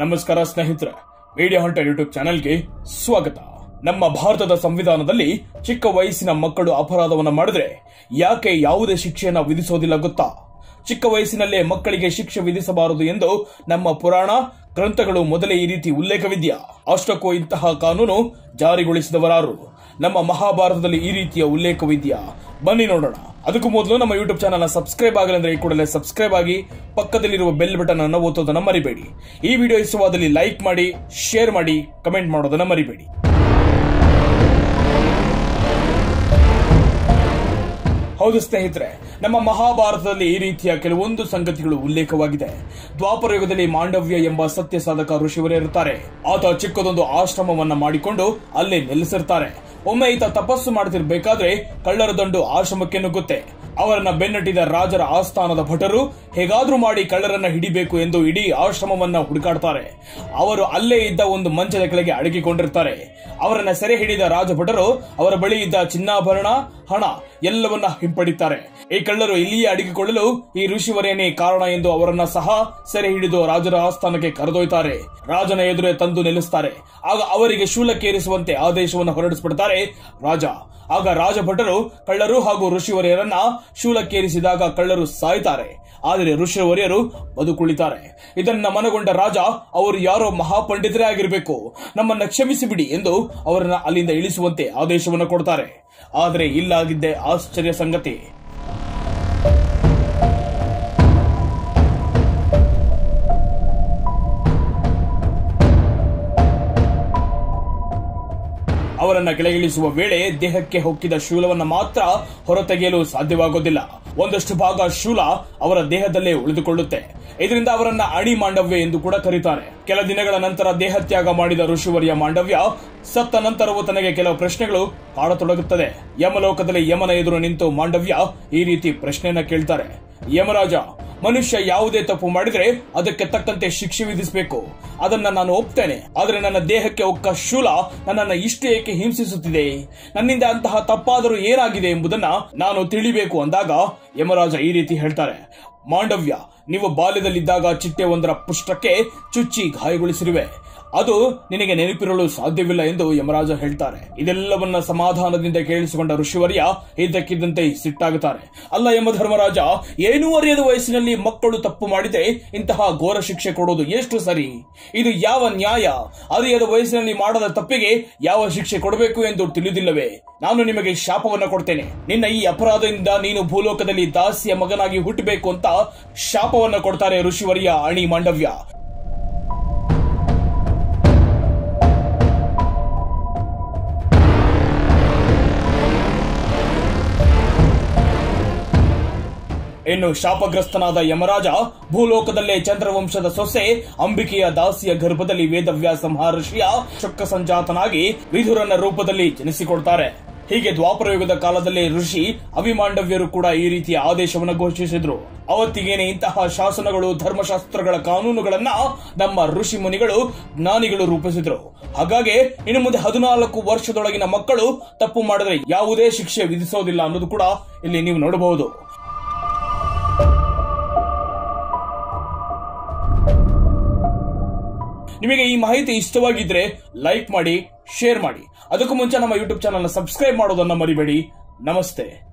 ನಮಸ್ಕಾರ ಸ್ನೇಹಿತರೆ media hunter YouTube ಚಾನೆಲ್ಗೆ ಸ್ವಾಗತ ನಮ್ಮ ಭಾರತದ ಸಂವಿಧಾನದಲ್ಲಿ ಚಿಕ್ಕ ವಯಸ್ಸಿನ ಮಕ್ಕಳು ಅಪರಾಧವನ್ನ ಮಾಡಿದ್ರೆ ಯಾಕೆ ಯಾವುದೇ ಶಿಕ್ಷೆಯನ್ನ ವಿಧಿಸೋದಿಲ್ಲ ಗೊತ್ತಾ ಚಿಕ್ಕ ವಯಸ್ಸಿನಲ್ಲೇ ಮಕ್ಕಳಿಗೆ ಶಿಕ್ಷೆ ವಿಧಿಸಬಾರದು ಎಂದು ನಮ್ಮ ಪುರಾಣ ಗ್ರಂಥಗಳು ಮೊದಲೇ ಈ ರೀತಿ ಉಲ್ಲೇಖವಿದೆಯಾ ಅಷ್ಟಕ್ಕೂ ಇಂತಹ ಕಾನೂನು ಜಾರಿಗೊಳಿಸಿದವರಾರು ನಮ್ಮ ಮಹಾಭಾರತದಲ್ಲಿ ಈ ರೀತಿಯ ಉಲ್ಲೇಖವಿದೆಯಾ ಬನ್ನಿ ನೋಡೋಣ ಅದಕ್ಕೂ ಮೊದಲು ನಮ್ಮ ಯೂಟ್ಯೂಬ್ ಚಾನಲ್ ಸಬ್ಸ್ಕ್ರೈಬ್ ಆಗಿಲ್ಲ ಅಂದ್ರೆ ಈ ಕೂಡಲೇ ಸಬ್ಸ್ಕ್ರೈಬ್ ಆಗಿ ಪಕ್ಕದಲ್ಲಿರುವ ಬೆಲ್ ಬಟನ್ ಅನ್ನು ಒತ್ತೋದನ್ನ ಮರಿಬೇಡಿ ಈ ವಿಡಿಯೋ ಇಷ್ಟವಾದಲ್ಲಿ ಲೈಕ್ ಮಾಡಿ ಶೇರ್ ಮಾಡಿ ಕಮೆಂಟ್ ಮಾಡೋದನ್ನ ಮರಿಬೇಡಿ ಹೌದು ಸ್ನೇಹಿತರೆ ನಮ್ಮ ಮಹಾಭಾರತದಲ್ಲಿ ಈ ರೀತಿಯ ಕೆಲವೊಂದು ಸಂಗತಿಗಳು ಉಲ್ಲೇಖವಾಗಿದೆ ದ್ವಾಪರ ಯುಗದಲ್ಲಿ ಮಾಂಡವ್ಯ ಎಂಬ ಸತ್ಯ ಸಾಧಕ ಋಷಿವರಿರುತ್ತಾರೆ ಆತ ಚಿಕ್ಕದೊಂದು ಆಶ್ರಮವನ್ನ ಮಾಡಿಕೊಂಡು ಅಲ್ಲೇ ನೆಲೆಸಿರ್ತಾರೆ ಒಮ್ಮೆ ಈತ ತಪಸ್ಸು ಮಾಡ್ತಿರ್ಬೇಕಾದ್ರೆ ಕಳ್ಳರ ದಂಡು ಆಶ್ರಮಕ್ಕೆ ನುಗ್ಗುತ್ತೆ ಅವರನ್ನ ಬೆನ್ನಟ್ಟಿದ ರಾಜರ ಆಸ್ಥಾನದ ಭಟರು ಹೇಗಾದ್ರೂ ಮಾಡಿ ಕಳ್ಳರನ್ನ ಹಿಡಿಬೇಕು ಎಂದು ಇಡೀ ಆಶ್ರಮವನ್ನ ಹುಡುಕಾಡ್ತಾರೆ ಅವರು ಅಲ್ಲೇ ಇದ್ದ ಒಂದು ಮಂಚದ ಕೆಳಗೆ ಅಡಗಿಕೊಂಡಿರ್ತಾರೆ ಅವರನ್ನ ಸೆರೆ ಹಿಡಿದ ರಾಜಭಟರು ಅವರ ಬಳಿ ಇದ್ದ ಚಿನ್ನಾಭರಣ ಹಣ ಎಲ್ಲವನ್ನ ಹಿಂಪಡಿತಾರೆ ಈ ಕಳ್ಳರು ಇಲ್ಲಿಯೇ ಅಡಗಿಕೊಳ್ಳಲು ಈ ಋಷಿವರೇನೇ ಕಾರಣ ಎಂದು ಅವರನ್ನ ಸಹ ಸೆರೆ ಹಿಡಿದು ರಾಜರ ಆಸ್ಥಾನಕ್ಕೆ ಕರೆದೊಯ್ತಾರೆ ರಾಜನ ಎದುರೇ ತಂದು ನಿಲ್ಲಿಸ್ತಾರೆ ಆಗ ಅವರಿಗೆ ಶೂಲಕ್ಕೇರಿಸುವಂತೆ ಆದೇಶವನ್ನು ಹೊರಡಿಸಿಬಿಡ್ತಾರೆ ರಾಜ ಆಗ ರಾಜಭಟರು ಕಳ್ಳರು ಹಾಗೂ ಋಷಿವರ್ಯರನ್ನ ಶೂಲಕ್ಕೇರಿಸಿದಾಗ ಕಳ್ಳರು ಸಾಯ್ತಾರೆ ಆದರೆ ಋಷಿವರ್ಯರು ಬದುಕುಳಿತಾರೆ ಇದನ್ನ ಮನಗೊಂಡ ರಾಜ ಅವರು ಯಾರೋ ಮಹಾಪಂಡಿತರೇ ಆಗಿರಬೇಕು ನಮ್ಮನ್ನ ಕ್ಷಮಿಸಿ ಬಿಡಿ ಎಂದು ಅವರನ್ನ ಅಲ್ಲಿಂದ ಇಳಿಸುವಂತೆ ಆದೇಶವನ್ನು ಕೊಡ್ತಾರೆ ಆದರೆ ಇಲ್ಲಾಗಿದ್ದೆ ಆಶ್ಚರ್ಯ ಸಂಗತಿ ಅವರನ್ನ ಕೆಳಗಿಳಿಸುವ ವೇಳೆ ದೇಹಕ್ಕೆ ಹೊಕ್ಕಿದ ಶೂಲವನ್ನ ಮಾತ್ರ ಹೊರತೆಗೆಯಲು ಸಾಧ್ಯವಾಗೋದಿಲ್ಲ ಒಂದಷ್ಟು ಭಾಗ ಶೂಲ ಅವರ ದೇಹದಲ್ಲೇ ಉಳಿದುಕೊಳ್ಳುತ್ತೆ ಇದರಿಂದ ಅವರನ್ನ ಅಣಿ ಮಾಂಡವ್ಯ ಎಂದು ಕೂಡ ಕರೀತಾರೆ ಕೆಲ ದಿನಗಳ ನಂತರ ದೇಹತ್ಯಾಗ ಮಾಡಿದ ಋಷಿವರ್ಯ ಮಾಂಡವ್ಯ ಸತ್ತ ನಂತರವೂ ತನಗೆ ಕೆಲವು ಪ್ರಶ್ನೆಗಳು ಕಾಡತೊಡಗುತ್ತದೆ ಯಮಲೋಕದಲ್ಲಿ ಯಮನ ಎದುರು ನಿಂತು ಮಾಂಡವ್ಯ ಈ ರೀತಿ ಪ್ರಶ್ನೆಯನ್ನ ಕೇಳ್ತಾರೆ ಯಮರಾಜ ಮನುಷ್ಯ ಯಾವುದೇ ತಪ್ಪು ಮಾಡಿದ್ರೆ ಅದಕ್ಕೆ ತಕ್ಕಂತೆ ಶಿಕ್ಷೆ ವಿಧಿಸಬೇಕು ಅದನ್ನ ನಾನು ಒಪ್ತೇನೆ ಆದರೆ ನನ್ನ ದೇಹಕ್ಕೆ ಒಕ್ಕ ಶೂಲ ನನ್ನನ್ನ ಇಷ್ಟು ಏಕೆ ಹಿಂಸಿಸುತ್ತಿದೆ ನನ್ನಿಂದ ಅಂತಹ ತಪ್ಪಾದರೂ ಏನಾಗಿದೆ ಎಂಬುದನ್ನ ನಾನು ತಿಳಿಬೇಕು ಅಂದಾಗ ಯಮರಾಜ ಈ ರೀತಿ ಹೇಳ್ತಾರೆ ಮಾಂಡವ್ಯ ನೀವು ಬಾಲ್ಯದಲ್ಲಿದ್ದಾಗ ಚಿಟ್ಟೆ ಒಂದರ ಪುಷ್ಟಕ್ಕೆ ಚುಚ್ಚಿ ಗಾಯಗೊಳಿಸಿರುವೆ ಅದು ನಿನಗೆ ನೆನಪಿರಲು ಸಾಧ್ಯವಿಲ್ಲ ಎಂದು ಯಮರಾಜ ಹೇಳ್ತಾರೆ ಇದೆಲ್ಲವನ್ನ ಸಮಾಧಾನದಿಂದ ಕೇಳಿಸಿಕೊಂಡ ಋಷಿವರ್ಯ ಇದ್ದಕ್ಕಿದ್ದಂತೆ ಸಿಟ್ಟಾಗುತ್ತಾರೆ ಅಲ್ಲ ಯಮಧರ್ಮರಾಜ ಏನೂ ಅರಿಯದ ವಯಸ್ಸಿನಲ್ಲಿ ಮಕ್ಕಳು ತಪ್ಪು ಮಾಡಿದ್ರೆ ಇಂತಹ ಘೋರ ಶಿಕ್ಷೆ ಕೊಡೋದು ಎಷ್ಟು ಸರಿ ಇದು ಯಾವ ನ್ಯಾಯ ಅರಿಯದ ವಯಸ್ಸಿನಲ್ಲಿ ಮಾಡದ ತಪ್ಪಿಗೆ ಯಾವ ಶಿಕ್ಷೆ ಕೊಡಬೇಕು ಎಂದು ತಿಳಿದಿಲ್ಲವೇ ನಾನು ನಿಮಗೆ ಶಾಪವನ್ನ ಕೊಡ್ತೇನೆ ನಿನ್ನ ಈ ಅಪರಾಧದಿಂದ ನೀನು ಭೂಲೋಕದಲ್ಲಿ ದಾಸಿಯ ಮಗನಾಗಿ ಹುಟ್ಟಬೇಕು ಅಂತ ಶಾಪವನ್ನ ಕೊಡ್ತಾರೆ ಋಷಿವರ್ಯ ಅಣಿ ಮಾಂಡವ್ಯ ಇನ್ನು ಶಾಪಗ್ರಸ್ತನಾದ ಯಮರಾಜ ಭೂಲೋಕದಲ್ಲೇ ಚಂದ್ರವಂಶದ ಸೊಸೆ ಅಂಬಿಕೆಯ ದಾಸಿಯ ಗರ್ಭದಲ್ಲಿ ವೇದವ್ಯಾಸ ಮಹರ್ಷಿಯ ಶುಕ್ಕ ಸಂಜಾತನಾಗಿ ವಿಧುರನ ರೂಪದಲ್ಲಿ ಜನಿಸಿಕೊಳ್ತಾರೆ ಹೀಗೆ ದ್ವಾಪರ ಯುಗದ ಕಾಲದಲ್ಲಿ ಋಷಿ ಅಭಿಮಾಂಡವ್ಯರು ಕೂಡ ಈ ರೀತಿಯ ಆದೇಶವನ್ನು ಘೋಷಿಸಿದ್ರು ಅವತ್ತಿಗೇನೆ ಇಂತಹ ಶಾಸನಗಳು ಧರ್ಮಶಾಸ್ತ್ರಗಳ ಕಾನೂನುಗಳನ್ನ ನಮ್ಮ ಋಷಿ ಮುನಿಗಳು ಜ್ಞಾನಿಗಳು ರೂಪಿಸಿದ್ರು ಹಾಗಾಗಿ ಇನ್ನು ಮುಂದೆ ಹದಿನಾಲ್ಕು ವರ್ಷದೊಳಗಿನ ಮಕ್ಕಳು ತಪ್ಪು ಮಾಡಿದ್ರೆ ಯಾವುದೇ ಶಿಕ್ಷೆ ವಿಧಿಸೋದಿಲ್ಲ ಅನ್ನೋದು ಕೂಡ ಇಲ್ಲಿ ನೀವು ನೋಡಬಹುದು ನಿಮಗೆ ಈ ಮಾಹಿತಿ ಇಷ್ಟವಾಗಿದ್ರೆ ಲೈಕ್ ಮಾಡಿ ಶೇರ್ ಮಾಡಿ ಅದಕ್ಕೂ ಮುಂಚೆ ನಮ್ಮ ಯೂಟ್ಯೂಬ್ ಚಾನಲ್ ಸಬ್ಸ್ಕ್ರೈಬ್ ಮಾಡೋದನ್ನ ಮರಿಬೇಡಿ ನಮಸ್ತೆ